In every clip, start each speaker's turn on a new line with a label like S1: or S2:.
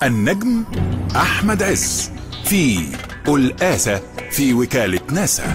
S1: النجم أحمد عز في الآسة في وكالة ناسا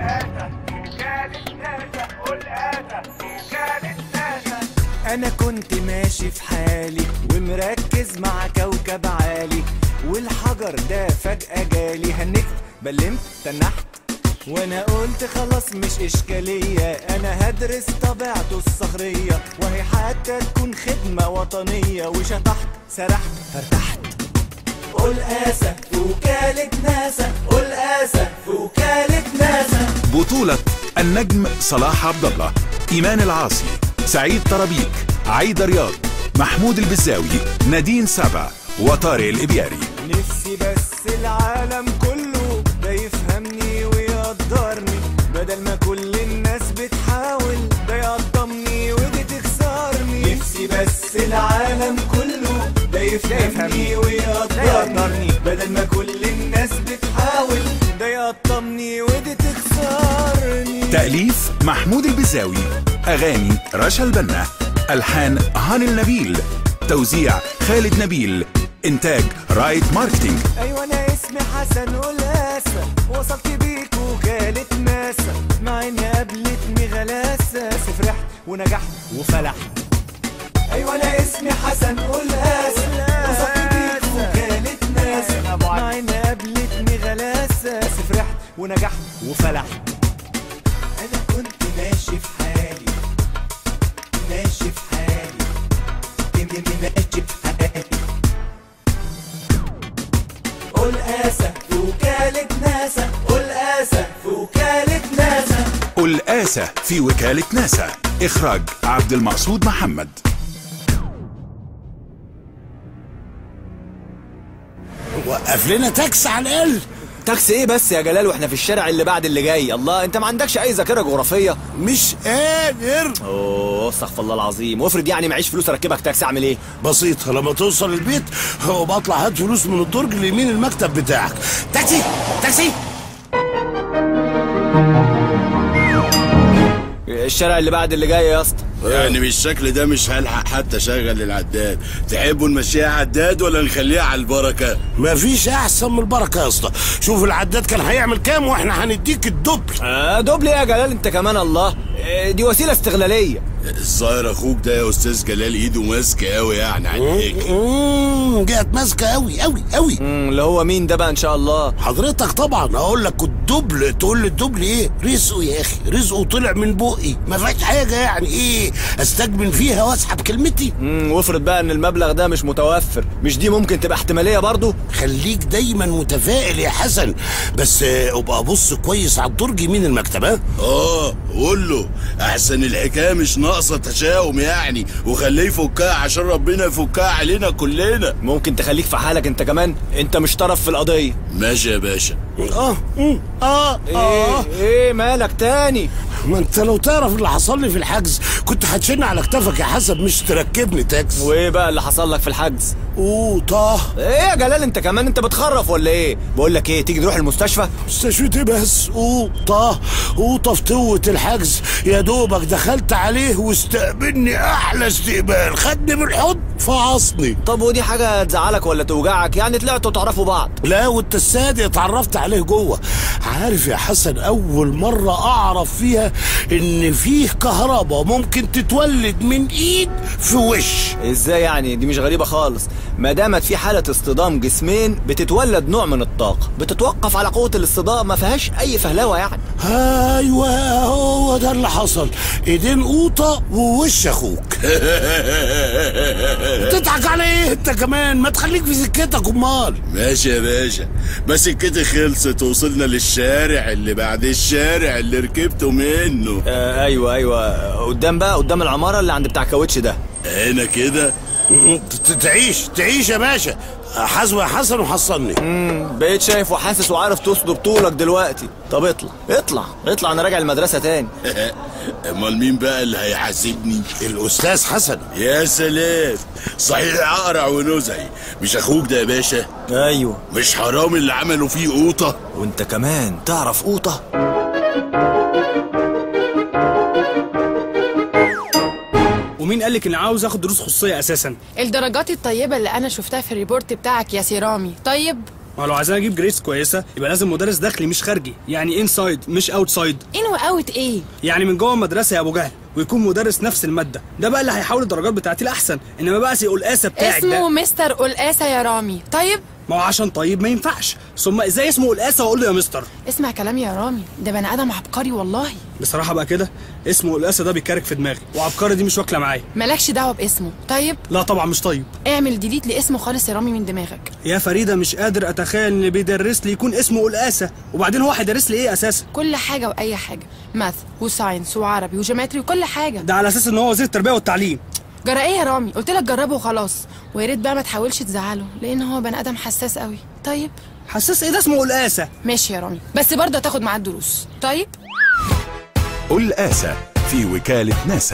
S2: انا كنت ماشي في حالي ومركز مع كوكب عالي والحجر ده فجأة جالي هنكت بلمت تنحت وانا قلت خلاص مش اشكالية انا هدرس طبيعته الصخرية وهي حتى تكون خدمة وطنية وشطحت سرحت فارتحت قول آسة في وكالة ناسا قول آسة في وكالة ناسا
S1: بطولة النجم صلاح عبد الله إيمان العاصي سعيد طرابيك عايدة رياض محمود البزاوي نادين سبع وطارق الإبياري
S2: نفسي بس العالم كله ده يفهمني ويقدرني بدل ما كل الناس بتحاول ده يقطمني ودي تخسرني نفسي بس العالم كله ده يفهمني ويقدرني بدل ما كل النااس بتحاول ده يقطمني ودي تخسرني
S1: تأليف محمود البزاوي أغاني رشا البنا ألحان هاني النبيل توزيع خالد نبيل إنتاج رايت ماركتينج
S2: ايوه انا اسمي حسن قلاسة وصلت بيك وكالة ناسا مع اني قابلتني غلاسة سفرحت ونجحت وفلحت ايوه انا اسمي حسن قلاسة وصلت بيك وكالة ناسا مع اني قابلتني غلاسة سفرحت ونجحت وفلحت انا كنت ماشي في حالي ماشي في حالي ماشي في حالي قول آسة في وكالة ناسا قول آسة في وكالة ناسا
S1: الآسة في وكالة ناسا إخراج عبد المقصود محمد
S3: وقف لنا تاكس على الاقل
S4: تاكسي ايه بس يا جلال واحنا في الشارع اللي بعد اللي جاي الله انت ما عندكش اي ذاكره جغرافيه
S3: مش قادر
S4: اوه استغفر الله العظيم وافرض يعني معيش فلوس اركبك تاكسي اعمل ايه
S3: بسيطة لما توصل البيت هو بطلع هات فلوس من الدرج اليمين المكتب بتاعك تاكسي تاكسي
S4: الشارع اللي بعد اللي جاي يا اسطى
S5: يعني بالشكل ده مش هلحق حتى اشغل العداد تحبوا نمشيها عداد ولا نخليها على البركه
S3: مفيش احسن من البركة يا اسطى شوف العداد كان هيعمل كام واحنا هنديك الدبل
S4: آه دوبل ايه يا جلال انت كمان الله آه، دي وسيله استغلاليه
S5: الظاهر اخوك ده يا استاذ جلال ايده ماسكه قوي يعني عليك
S3: امم جت ماسكة قوي قوي قوي
S4: مم، اللي هو مين ده بقى ان شاء الله
S3: حضرتك طبعا اقول لك الدبل تقول لي الدبل ايه رزقه يا اخي رزقه طلع من بقي ما فيهاش حاجه يعني ايه استجبن فيها واسحب كلمتي
S4: مم، وافرض بقى ان المبلغ ده مش متوفر مش دي ممكن تبقى احتماليه برضو
S3: خليك دايما متفائل يا حسن بس آه، ابقى بص كويس على الدرج يمين المكتب ها
S5: اه قول له احسن الحكايه مش ناقصه تشاؤم يعني وخليه يفكها عشان ربنا يفكها علينا كلنا
S4: ممكن تخليك في حالك انت كمان انت مش طرف في القضيه
S5: ماشي يا باشا
S3: اه مم، اه اه
S4: ايه ايه مالك تاني
S3: ما انت لو تعرف اللي حصل لي في الحجز كنت هتشن على كتفك يا حسن مش تركبني تاكس
S4: وايه بقى اللي حصل لك في الحجز
S3: اوه طه
S4: ايه يا جلال انت كمان انت بتخرف ولا ايه بقول لك ايه تيجي نروح المستشفى
S3: مستشفى ايه بس اوه طه اوه فتوة الحجز يا دوبك دخلت عليه واستقبلني احلى استقبال خدني بالحضن فعصني
S4: طب ودي حاجه تزعلك ولا توجعك يعني طلعتوا تعرفوا بعض
S3: لا وانت السادة اتعرفت عليه جوه عارف يا حسن اول مرة اعرف فيها ان فيه كهرباء ممكن تتولد من ايد في وش
S4: ازاي يعني دي مش غريبه خالص ما دامت في حاله اصطدام جسمين بتتولد نوع من الطاقه بتتوقف على قوه الاصطدام ما فيهاش اي فهلوه يعني
S3: ايوه هو ده اللي حصل ايدين قوطة ووش اخوك تضحك على ايه انت كمان ما تخليك في سكتك امال
S5: ماشي يا باشا بس سكتي خلصت وصلنا للشارع اللي بعد الشارع اللي ركبته منه
S4: آه ايوه ايوه قدام بقى قدام العماره اللي عند بتاع كاوتش ده
S5: هنا كده
S3: ت- تعيش تعيش يا باشا حاسبه يا حسن وحصلني
S4: بقيت شايف وحاسس وعارف تصدر طولك دلوقتي طب اطلع اطلع اطلع انا راجع المدرسه تاني
S5: امال مين بقى اللي هيحاسبني
S3: الاستاذ حسن
S5: يا سلام صحيح اقرع ونزعي مش اخوك ده يا باشا
S4: ايوه
S5: مش حرام اللي عملوا فيه قوطه
S4: وانت كمان تعرف قوطه
S6: ومين قالك اني عاوز اخد دروس خصوصيه اساسا
S7: الدرجات الطيبة اللي أنا شفتها في الريبورت بتاعك يا سيرامي طيب
S6: ما لو عايزين اجيب جريدز كويسه يبقى لازم مدرس داخلي مش خارجي يعني انسايد مش اوتسايد
S7: إن وأوت إيه
S6: يعني من جوه المدرسه يا ابو جهل ويكون مدرس نفس الماده ده بقى اللي هيحول الدرجات بتاعتي لاحسن انما بقى سي القاسه بتاعك
S7: اسمه
S6: ده
S7: مستر قلقاسة يا رامي طيب
S6: ما هو عشان طيب ما ينفعش ثم ازاي اسمه القاسه واقول له يا مستر
S7: اسمع كلامي يا رامي ده بني آدم عبقري والله
S6: بصراحه بقى كده اسمه القاسه ده بيكارك في دماغي وعبقري دي مش واكله معايا
S7: مالكش دعوة باسمه طيب
S6: لا طبعا مش طيب
S7: اعمل ديليت لاسمه خالص يا رامي من دماغك
S6: يا فريده مش قادر اتخيل ان اللي بيدرس لي يكون اسمه القاسه وبعدين هو هيدرس لي ايه اساسا
S7: كل حاجة وأي حاجة ماث وساينس وعربي وجيومتري وكل حاجة
S6: ده على اساس ان هو وزير التربيه والتعليم
S7: جرى ايه يا رامي قلت لك جربه وخلاص ويا ريت بقى ما تحاولش تزعله لان هو بني ادم حساس قوي طيب
S6: حساس ايه ده اسمه القاسه
S7: ماشي يا رامي بس برضه هتاخد معاه الدروس طيب
S1: قل آسى في وكالة ناسا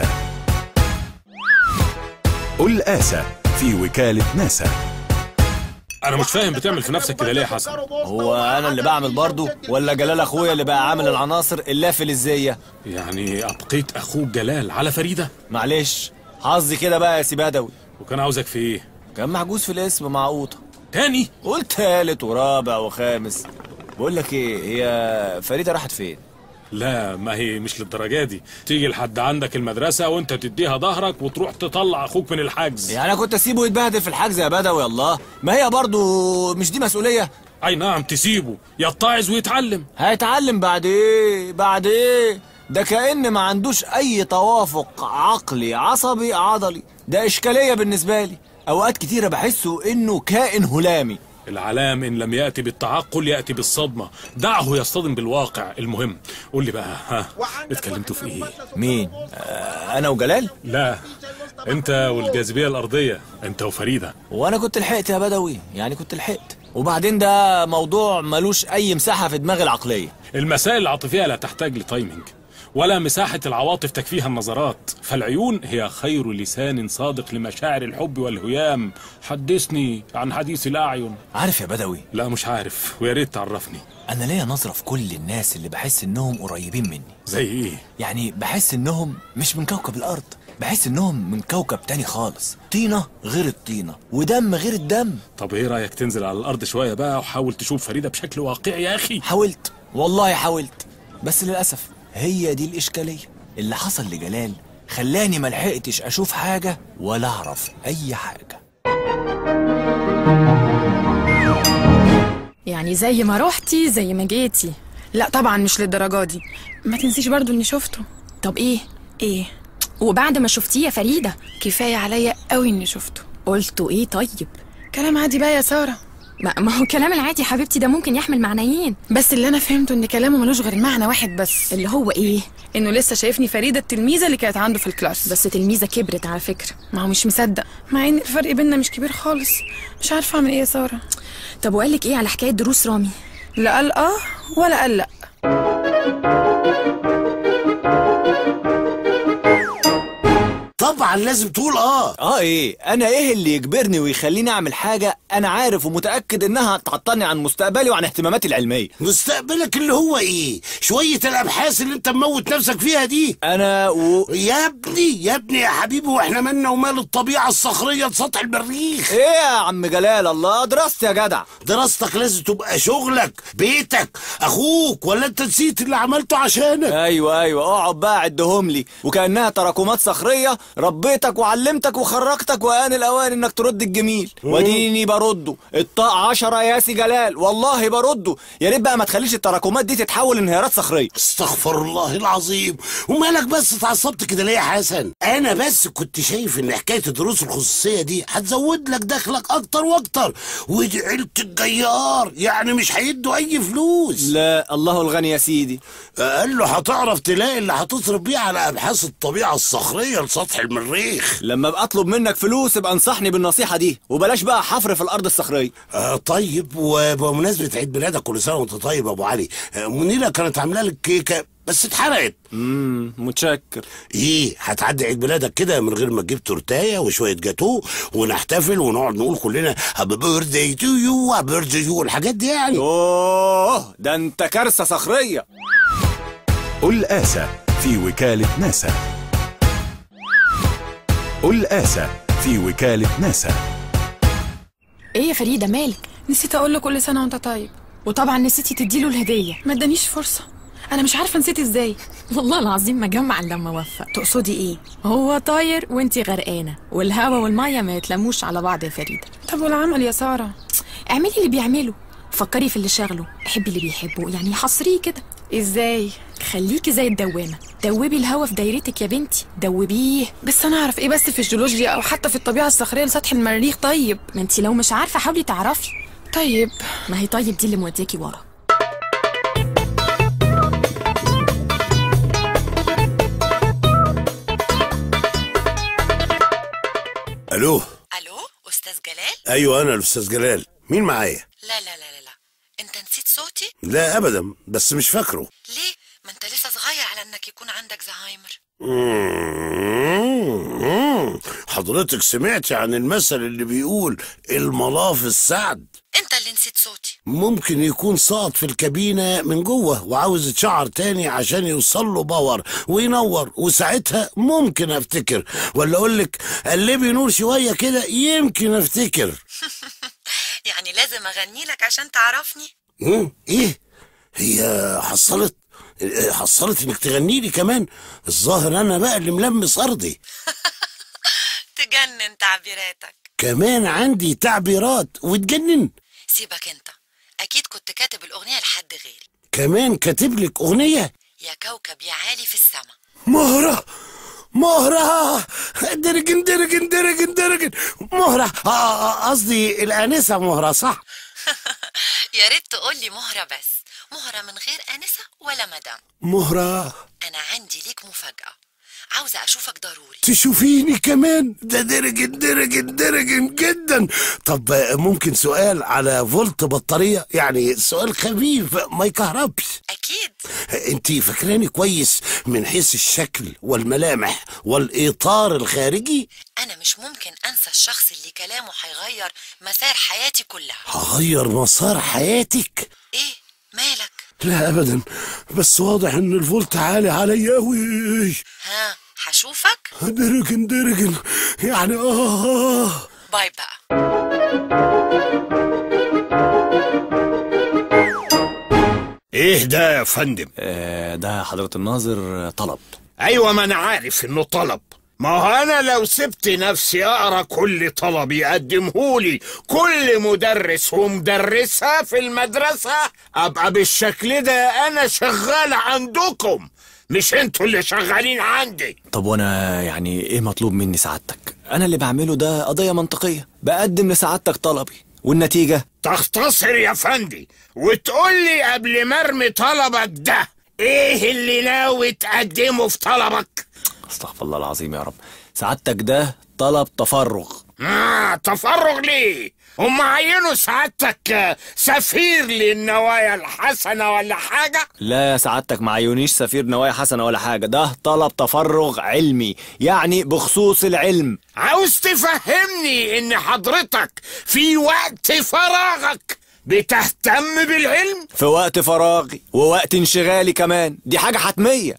S1: قل آسى في وكالة ناسا
S8: انا مش فاهم بتعمل في نفسك كده ليه يا حسن
S4: هو انا اللي بعمل برضه ولا جلال اخويا اللي بقى عامل العناصر اللافل الزيه
S8: يعني ابقيت اخوك جلال على فريده
S4: معلش حظي كده بقى يا سي بدوي
S8: وكان عاوزك في ايه
S4: كان محجوز في الاسم مع قوطه
S8: تاني
S4: قلت تالت ورابع وخامس بقول لك ايه هي فريده راحت فين
S8: لا ما هي مش للدرجه دي تيجي لحد عندك المدرسه وانت تديها ظهرك وتروح تطلع اخوك من الحجز
S4: يعني انا كنت اسيبه يتبهدل في الحجز يا بدوي الله ما هي برضه مش دي مسؤوليه
S8: اي نعم تسيبه يتعظ ويتعلم
S4: هيتعلم بعد ايه بعد ايه ده كأن ما عندوش اي توافق عقلي عصبي عضلي ده اشكاليه بالنسبه لي اوقات كتيره بحسه انه كائن هلامي
S8: العلام ان لم ياتي بالتعقل ياتي بالصدمه دعه يصطدم بالواقع المهم قول لي بقى ها اتكلمتوا في ايه
S4: مين آه انا وجلال
S8: لا انت والجاذبيه الارضيه انت وفريده
S4: وانا كنت لحقت يا بدوي يعني كنت لحقت وبعدين ده موضوع ملوش اي مساحه في دماغي العقليه
S8: المسائل العاطفيه لا تحتاج لتايمينج ولا مساحة العواطف تكفيها النظرات فالعيون هي خير لسان صادق لمشاعر الحب والهيام حدثني عن حديث الأعين
S4: عارف يا بدوي
S8: لا مش عارف ويا ريت تعرفني
S4: انا ليا نظره في كل الناس اللي بحس انهم قريبين مني
S8: زي ايه
S4: يعني بحس انهم مش من كوكب الارض بحس انهم من كوكب تاني خالص طينه غير الطينه ودم غير الدم
S8: طب ايه رأيك تنزل على الأرض شوية بقى وحاول تشوف فريدة بشكل واقعي يا أخي
S4: حاولت والله حاولت بس للاسف هي دي الاشكاليه اللي حصل لجلال خلاني ملحقتش اشوف حاجه ولا اعرف اي حاجه
S9: يعني زي ما روحتي زي ما جيتي
S7: لا طبعا مش للدرجه دي ما تنسيش برضو اني شفته
S9: طب ايه
S7: ايه
S9: وبعد ما شفتيه يا فريدة
S7: كفايه عليا قوي اني شفته
S9: قلتوا ايه طيب
S7: كلام عادي بقى يا ساره
S9: ما, ما هو الكلام العادي يا حبيبتي ده ممكن يحمل معنيين
S7: بس اللي انا فهمته ان كلامه ملوش غير معنى واحد بس
S9: اللي هو ايه
S7: انه لسه شايفني فريده التلميذه اللي كانت عنده في الكلاس
S9: بس تلميذة كبرت على فكرة
S7: ما هو مش مصدق مع ان الفرق بيننا مش كبير خالص مش عارفه اعمل ايه يا ساره
S9: طب وقال لك ايه على حكاية دروس رامي
S7: لا قال اه ولا قال لا
S3: طبعا لازم تقول اه
S4: اه ايه انا ايه اللي يجبرني ويخليني اعمل حاجه انا عارف ومتاكد انها هتعطلني عن مستقبلي وعن اهتماماتي العلميه
S3: مستقبلك اللي هو ايه شوية الابحاث اللي انت مموت نفسك فيها دي
S4: انا و...
S3: يا ابني يا ابني يا حبيبي واحنا مالنا ومال الطبيعة الصخرية لسطح المريخ
S4: ايه يا عم جلال الله درست يا جدع
S3: دراستك لازم تبقى شغلك بيتك اخوك ولا انت نسيت اللي عملته عشانك
S4: ايوه ايوه اقعد بقى عدهم لي وكانها تراكمات صخريه ربيتك وعلمتك وخرجتك وان الاوان انك ترد الجميل وديني برده الطاق عشرة يا سي جلال والله برده يا ريت بقى ما تخليش التراكمات دي تتحول انهيارات صخريه
S3: استغفر الله العظيم ومالك بس اتعصبت كده ليه يا حسن انا بس كنت شايف ان حكايه الدروس الخصوصيه دي هتزود لك دخلك اكتر واكتر ودي عيله الجيار يعني مش هيدوا اي فلوس
S4: لا الله الغني يا سيدي
S3: قال له هتعرف تلاقي اللي هتصرف بيه على ابحاث الطبيعه الصخريه لسطح المريخ
S4: لما ابقى اطلب منك فلوس ابقى انصحني بالنصيحه دي وبلاش بقى حفر في الارض الصخريه
S3: آه طيب وبمناسبه عيد ميلادك كل سنه وانت طيب يا ابو علي آه منيره كانت عامله لك كيكه بس اتحرقت
S4: امم متشكر
S3: ايه هتعدي عيد ميلادك كده من غير ما تجيب تورتايه وشويه جاتوه ونحتفل ونقعد نقول كلنا هابي بيرثداي تو يو هابي بيرثداي تو الحاجات دي يعني
S4: اوه ده انت كارثه صخريه
S1: قل آسى في وكالة ناسا قل آسى في وكالة ناسا
S9: ايه يا فريده مالك
S7: نسيت اقول له كل سنه وانت طيب
S9: وطبعا نسيتي تديله الهديه
S7: ما ادانيش فرصه انا مش عارفه نسيت ازاي
S9: والله العظيم ما جمع الا لما وفق
S7: تقصدي ايه
S9: هو طاير وانتي غرقانه والهوا والميه ما يتلموش على بعض يا فريده
S7: طب والعمل يا ساره
S9: اعملي اللي بيعمله فكري في اللي شغله حبي اللي بيحبه يعني حصريه كده
S7: ازاي
S9: خليكي زي الدوامه دوبي الهوا في دايرتك يا بنتي دوبيه
S7: بس انا اعرف ايه بس في الجيولوجيا او حتى في الطبيعه الصخريه لسطح المريخ طيب
S9: ما انتي لو مش عارفه حاولي تعرفي
S7: طيب
S9: ما هي طيب دي اللي مودياكي ورا
S3: الو
S10: الو استاذ جلال
S3: ايوه انا الاستاذ جلال مين معايا
S10: لا لا لا لا لا انت نسيت صوتي
S3: لا ابدا بس مش فاكره
S10: ليه ما انت لسه صغير على انك يكون عندك زهايمر
S3: مم. حضرتك سمعتي عن المثل اللي بيقول الملاف السعد
S10: انت اللي نسيت صوتي
S3: ممكن يكون ساقط في الكابينة من جوه وعاوز يتشعر تاني عشان يوصل له باور وينور وساعتها ممكن افتكر ولا اقول لك قلبي نور شوية كده يمكن افتكر
S10: يعني لازم اغني لك عشان تعرفني
S3: مم. ايه هي حصلت حصلت انك تغني لي كمان الظاهر انا بقى اللي ملمس ارضي
S10: تجنن تعبيراتك
S3: كمان عندي تعبيرات وتجنن
S10: سيبك انت اكيد كنت كاتب الاغنيه لحد غيري
S3: كمان كاتب لك اغنيه
S10: يا كوكب يا عالي في السما
S3: مهرة مهرة درجن درجن درجن درجن مهرة آه، آه، قصدي الآنسة مهرة صح
S10: يا ريت تقول لي مهره بس مهره من غير انسه ولا مدام
S3: مهرة
S10: انا عندي ليك مفاجاه عاوزه اشوفك ضروري
S3: تشوفيني كمان ده درجن درجن درجن جدا طب آه، ممكن سؤال على فولت بطارية يعني سؤال خفيف ما يكهربش
S10: اكيد
S3: انت فاكراني كويس من حيث الشكل والملامح والإطار الخارجي
S10: انا مش ممكن انسى الشخص اللي كلامه هيغير مسار حياتي كلها
S3: هغير مسار حياتك
S10: ايه مالك
S3: لا ابدا بس واضح ان الفولت عالي عليا قوي
S10: ها هشوفك
S3: درجن درجن يعني اه
S10: باي بقى
S11: ايه ده يا فندم
S4: آه ده حضرة الناظر طلب
S11: ايوه ما انا عارف انه طلب ما هو انا لو سبت نفسي اقرا كل طلب يقدمهولي كل مدرس ومدرسة في المدرسة ابقى بالشكل ده انا شغال عندكم مش انتوا اللي شغالين عندي
S4: طب وانا يعني ايه مطلوب مني سعادتك انا اللي بعمله ده قضية منطقية بقدم لسعادتك طلبي والنتيجة
S11: تختصر يا فندي وتقولي قبل ما ارمي طلبك ده ايه اللي ناوي تقدمه في طلبك
S4: استغفر الله العظيم يا رب سعادتك ده طلب تفرغ
S11: آه تفرغ ليه هم عينوا سعادتك آه، سفير للنوايا الحسنة ولا حاجة
S4: لا يا سعادتك ما عيونيش سفير نوايا حسنة ولا حاجة ده طلب تفرغ علمي يعني بخصوص العلم
S11: عاوز تفهمني ان حضرتك في وقت فراغك بتهتم بالعلم
S4: في وقت فراغي ووقت انشغالي كمان دي حاجة حتمية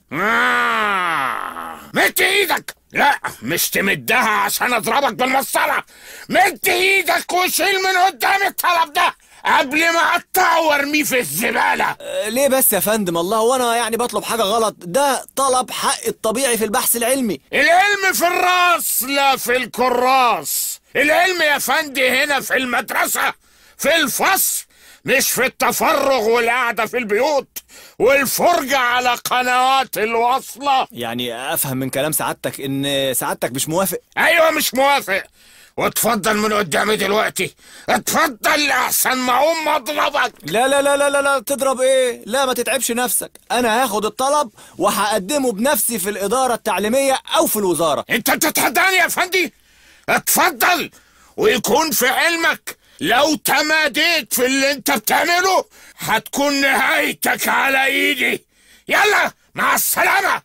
S11: آه مد ايدك لا مش تمدها عشان اضربك بالمسطرة مد ايدك وشيل من قدام الطلب ده قبل ما اقطعه وارميه في الزبالة
S4: آه، ليه بس يا فندم الله وانا يعني بطلب حاجة غلط ده طلب حق الطبيعي في البحث العلمي
S11: العلم في الراس لا في الكراس العلم يا فندي هنا في المدرسة في الفصل مش في التفرغ والقعدة في البيوت والفرجة على قنوات الوصلة
S4: يعني افهم من كلام سعادتك ان سعادتك مش موافق
S11: ايوه مش موافق واتفضل من قدامي دلوقتي اتفضل احسن ما اقوم اضربك
S4: لا لا لا لا لا, لا تضرب ايه لا ما تتعبش نفسك انا هاخد الطلب وهقدمه بنفسي في الادارة التعليمية او في الوزارة
S11: انت بتتحداني يا فندي اتفضل ويكون في علمك لو تماديت في اللي انت بتعمله هتكون نهايتك على ايدي يلا مع السلامة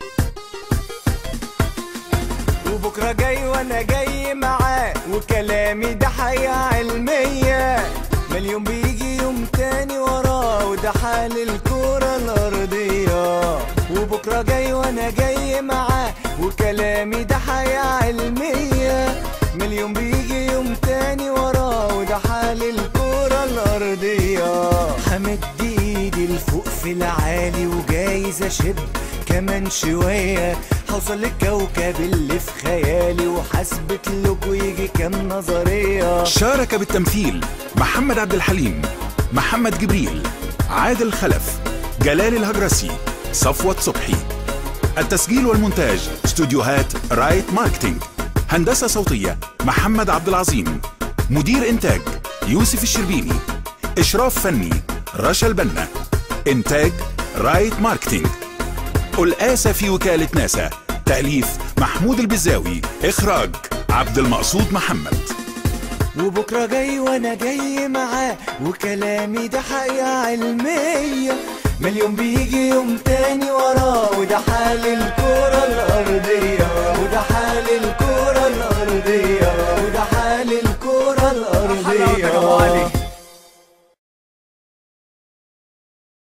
S2: وبكرة جاي وانا جاي معاه وكلامي ده حقيقة علمية مليون بيجي يوم تاني وراه وده حال الكرة الأرضية وبكرة جاي وانا جاي معاه وكلامي ده حياة علمية مليون بيجي يوم تاني وراه وده حال الكرة الأرضية همد ايدي لفوق في العالي وجايز اشب كمان شوية هوصل للكوكب اللي في خيالي وحسبت لكوا يجي كام نظرية
S1: شارك بالتمثيل محمد عبد الحليم محمد جبريل عادل خلف جلال الهجرسي صفوة صبحي التسجيل والمونتاج استوديوهات رايت ماركتينج هندسة صوتية محمد عبد العظيم مدير إنتاج يوسف الشربيني إشراف فني رشا البنا إنتاج رايت ماركتينج القاسة في وكالة ناسا تأليف محمود البزاوي إخراج عبد المقصود محمد
S2: وبكرة جاي وانا جاي معاه وكلامي ده حقيقة علمية مليون بيجي يوم تاني وراه وده حال الكرة الأرضية وده حال الكرة الأرضية وده حال الكرة الأرضية